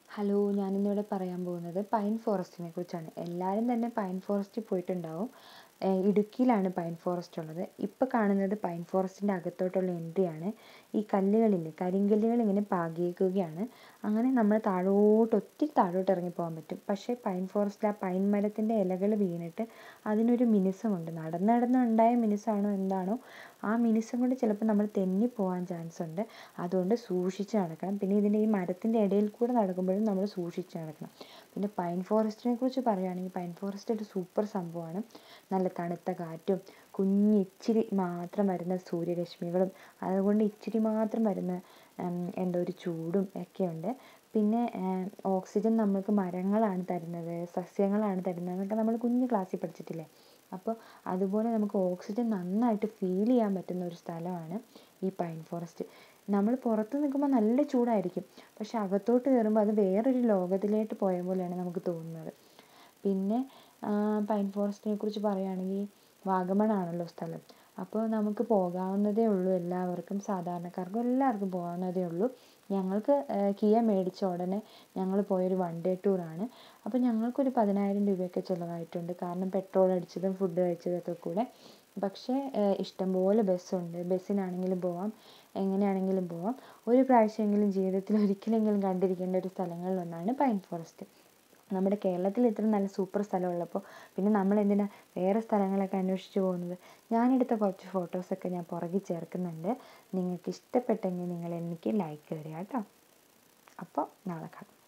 hello ഞാനിന്നിവിടെ പറയാൻ പോകുന്നത് പൈൻ ഫോറസ്റ്റിനെ കുറിച്ചാണ് എല്ലാവരും തന്നെ പൈൻ ഫോറസ്റ്റിൽ പോയിട്ടുണ്ടാവും ഇടുക്കിയിലാണ് പൈൻ ഫോറസ്റ്റ് ഉള്ളത് ഇപ്പോൾ കാണുന്നത് പൈൻ ഫോറസ്റ്റിൻ്റെ അകത്തോട്ടുള്ള എൻട്രിയാണ് ഈ കല്ലുകളില്ലേ കരിങ്കല്ലുകൾ ഇങ്ങനെ പാകിയേക്കുകയാണ് അങ്ങനെ നമ്മൾ താഴോട്ട് ഒത്തിരി താഴോട്ട് ഇറങ്ങി പോകാൻ പറ്റും പക്ഷേ പൈൻ ഫോറസ്റ്റിൽ ആ പൈൻ മരത്തിൻ്റെ ഇലകൾ വീണിട്ട് അതിനൊരു മിനുസമുണ്ട് നടന്ന് നടന്ന് ഉണ്ടായ മിനുസാണോ എന്താണോ ആ മിനുസം കൊണ്ട് ചിലപ്പോൾ നമ്മൾ തെന്നി പോകാൻ ചാൻസ് ഉണ്ട് അതുകൊണ്ട് സൂക്ഷിച്ച് നടക്കണം പിന്നെ ഇതിൻ്റെ ഈ മരത്തിൻ്റെ ഇടയിൽ കൂടെ നടക്കുമ്പോഴും നമ്മൾ സൂക്ഷിച്ച് നടക്കണം പിന്നെ പൈൻ ഫോറസ്റ്റിനെ കുറിച്ച് പറയുകയാണെങ്കിൽ പൈൻ ഫോറസ്റ്റ് ഒരു സൂപ്പർ സംഭവമാണ് നല്ല തണുത്ത കാറ്റും കുഞ്ഞ് ഇച്ചിരി മാത്രം വരുന്ന സൂര്യരശ്മികളും അതുകൊണ്ട് ഇച്ചിരി മാത്രം വരുന്ന എന്തോ ഒരു ചൂടും ഒക്കെയുണ്ട് പിന്നെ ഓക്സിജൻ നമുക്ക് മരങ്ങളാണ് തരുന്നത് സസ്യങ്ങളാണ് തരുന്നത് എന്നൊക്കെ നമ്മൾ കുഞ്ഞു ക്ലാസ്സിൽ പഠിച്ചിട്ടില്ലേ അപ്പോൾ അതുപോലെ നമുക്ക് ഓക്സിജൻ നന്നായിട്ട് ഫീൽ ചെയ്യാൻ പറ്റുന്ന ഒരു സ്ഥലമാണ് ഈ പൈൻ ഫോറസ്റ്റ് നമ്മൾ പുറത്ത് നിൽക്കുമ്പോൾ നല്ല ചൂടായിരിക്കും പക്ഷെ അകത്തോട്ട് കയറുമ്പോൾ അത് വേറൊരു ലോകത്തിലേക്ക് പോയ പോലെയാണ് നമുക്ക് തോന്നുന്നത് പിന്നെ പൈൻ ഫോറസ്റ്റിനെ കുറിച്ച് പറയുകയാണെങ്കിൽ വാഗമണാണല്ലോ സ്ഥലം അപ്പോൾ നമുക്ക് പോകാവുന്നതേ ഉള്ളൂ എല്ലാവർക്കും സാധാരണക്കാർക്കും എല്ലാവർക്കും പോകാവുന്നതേ ഉള്ളൂ ഞങ്ങൾക്ക് കിയ മേടിച്ച ഉടനെ ഞങ്ങൾ പോയൊരു വൺ ഡേ ടൂറാണ് അപ്പോൾ ഞങ്ങൾക്കൊരു പതിനായിരം രൂപയൊക്കെ ചിലവായിട്ടുണ്ട് കാരണം പെട്രോൾ അടിച്ചതും ഫുഡ് കഴിച്ചതൊക്കെ കൂടെ പക്ഷേ ഇഷ്ടംപോലെ ബസ്സുണ്ട് ബസ്സിനാണെങ്കിലും പോവാം എങ്ങനെയാണെങ്കിലും പോവാം ഒരു പ്രാവശ്യമെങ്കിലും ജീവിതത്തിൽ ഒരിക്കലെങ്കിലും കണ്ടിരിക്കേണ്ട ഒരു സ്ഥലങ്ങളിലൊന്നാണ് പൈൻ ഫോറസ്റ്റ് നമ്മുടെ കേരളത്തിൽ ഇത്ര നല്ല സൂപ്പർ സ്ഥലം ഉള്ളപ്പോൾ പിന്നെ നമ്മൾ എന്തിനാ വേറെ സ്ഥലങ്ങളൊക്കെ അന്വേഷിച്ച് പോകുന്നത് ഞാനെടുത്ത കുറച്ച് ഫോട്ടോസൊക്കെ ഞാൻ പുറകിൽ ചേർക്കുന്നുണ്ട് നിങ്ങൾക്ക് ഇഷ്ടപ്പെട്ടെങ്കിൽ നിങ്ങൾ എനിക്ക് ലൈക്ക് തരിക കേട്ടോ അപ്പോൾ നാളെ കാണാം